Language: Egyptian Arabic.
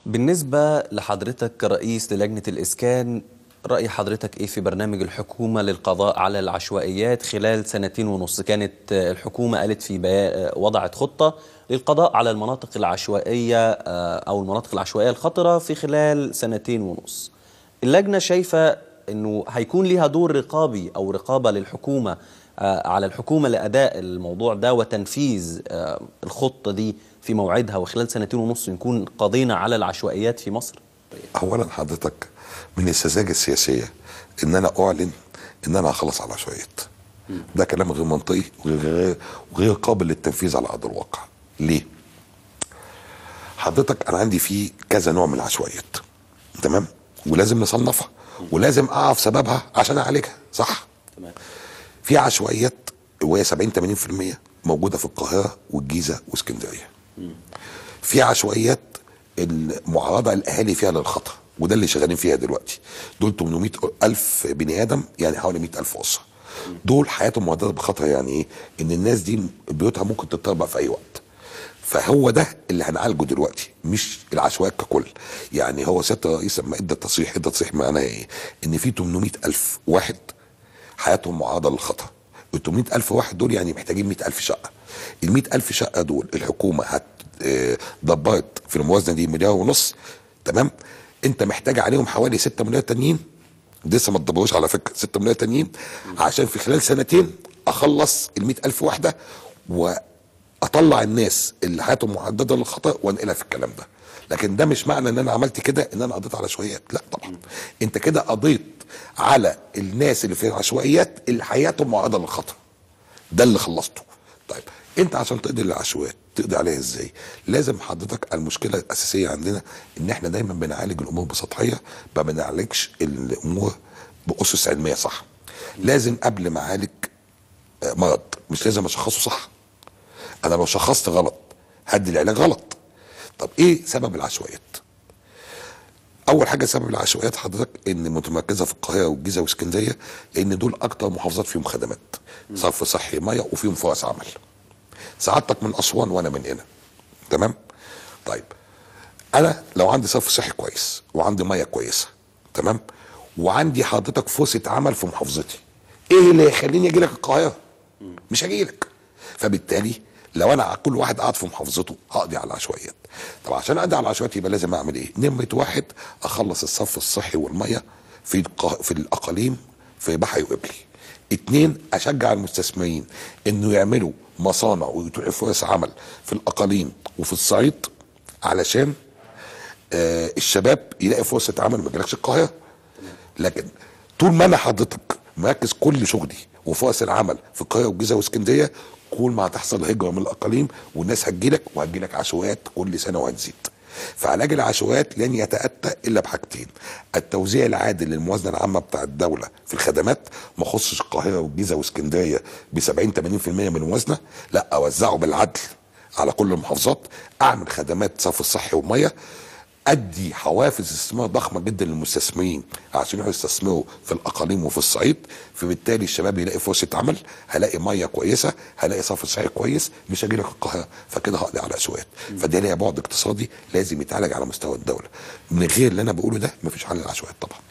بالنسبة لحضرتك كرئيس للجنة الإسكان رأي حضرتك إيه في برنامج الحكومة للقضاء على العشوائيات خلال سنتين ونص كانت الحكومة قالت في بيا... وضعت خطة للقضاء على المناطق العشوائية أو المناطق العشوائية الخطرة في خلال سنتين ونص اللجنة شايفة أنه هيكون ليها دور رقابي أو رقابة للحكومة على الحكومة لأداء الموضوع ده وتنفيذ الخطة دي في موعدها وخلال سنتين ونص نكون قضينا على العشوائيات في مصر اولا حضرتك من السذاجه السياسيه ان انا اعلن ان انا هخلص على العشوائيات ده كلام غير منطقي وغير وغير قابل للتنفيذ على ارض الواقع ليه حضرتك انا عندي فيه كذا نوع من العشوائيات تمام ولازم نصنفها ولازم اعرف سببها عشان اعالجها صح تمام في عشوائيات وهي 70 80% موجوده في القاهره والجيزه واسكندريه في عشوائيات المعرضه الاهالي فيها للخطر وده اللي شغالين فيها دلوقتي دول 800 الف بني ادم يعني حوالي 100 الف اسره دول حياتهم مهدده بخطر يعني ايه ان الناس دي بيوتها ممكن تتطربق في اي وقت فهو ده اللي هنعالجه دلوقتي مش العشوائيات ككل يعني هو سياده الرئيس لما ادى تصريح ادى تصريح معناه ايه ان في 800 الف واحد حياتهم معرضه للخطر ال 800 الف واحد دول يعني محتاجين 100 الف شقه ال 100 الف شقه دول الحكومه هت دبرت في الموازنه دي مليار ونص تمام انت محتاج عليهم حوالي 6 مليار تانيين لسه ما تدبروش على فكره 6 مليار تانيين عشان في خلال سنتين اخلص ال 100 الف وحده واطلع الناس اللي حياتهم محدده للخطا وانقلها في الكلام ده لكن ده مش معنى ان انا عملت كده ان انا قضيت على عشوائيات لا طبعا انت كده قضيت على الناس اللي في العشوائيات اللي حياتهم معرضه للخطر ده اللي خلصته طيب انت عشان تقضي العشوائيات تقضي عليها ازاي لازم حضرتك المشكله الاساسيه عندنا ان احنا دايما بنعالج الامور بسطحيه ما بنعالجش الامور باسس علميه صح لازم قبل ما اعالج مرض مش لازم اشخصه صح انا لو شخصت غلط هدي العلاج غلط طب ايه سبب العشوائيات اول حاجه سبب العشوائيات حضرتك ان متمركزه في القاهره والجيزه واسكندريه لان دول اكتر محافظات فيهم خدمات صرف صحي ميه وفيهم فرص عمل سعادتك من اسوان وانا من هنا تمام طيب انا لو عندي صرف صحي كويس وعندي ميه كويسه تمام وعندي حضرتك فرصه عمل في محافظتي ايه اللي يخليني اجي لك القاهره مش هجي لك فبالتالي لو انا كل واحد قاعد في محافظته هقضي على العشوائيات طب عشان اقضي على العشوائيات يبقى لازم اعمل ايه نمره واحد اخلص الصرف الصحي والميه في الق... في الاقاليم في بحري وقبلي اتنين اشجع المستثمرين انه يعملوا مصانع ويتيحوا فرص عمل في الاقاليم وفي الصعيد علشان آه الشباب يلاقي فرصه عمل ما يجيلكش القاهره لكن طول ما انا حضرتك مركز كل شغلي وفرص العمل في القاهره والجيزه واسكندريه كل ما هتحصل هجره من الاقاليم والناس هتجيلك وهتجيلك عشوائيات كل سنه وهتزيد فعلاج العشوائيات لن يتاتى الا بحاجتين التوزيع العادل للموازنه العامه بتاع الدوله في الخدمات ما اخصش القاهره والجيزه واسكندريه ب 70 80% من الموازنه لا اوزعه بالعدل على كل المحافظات اعمل خدمات صرف الصحي وميه ادي حوافز استثمار ضخمه جدا للمستثمرين عشان يروحوا يستثمروا في الاقاليم وفي الصعيد فبالتالي الشباب يلاقي فرصه عمل هلاقي ميه كويسه هلاقي صرف صحي كويس مش هجي لك القاهره فكده هقضي على العشوائيات فده ليها بعد اقتصادي لازم يتعالج على مستوى الدوله من غير اللي انا بقوله ده مفيش حل للعشوائيات طبعا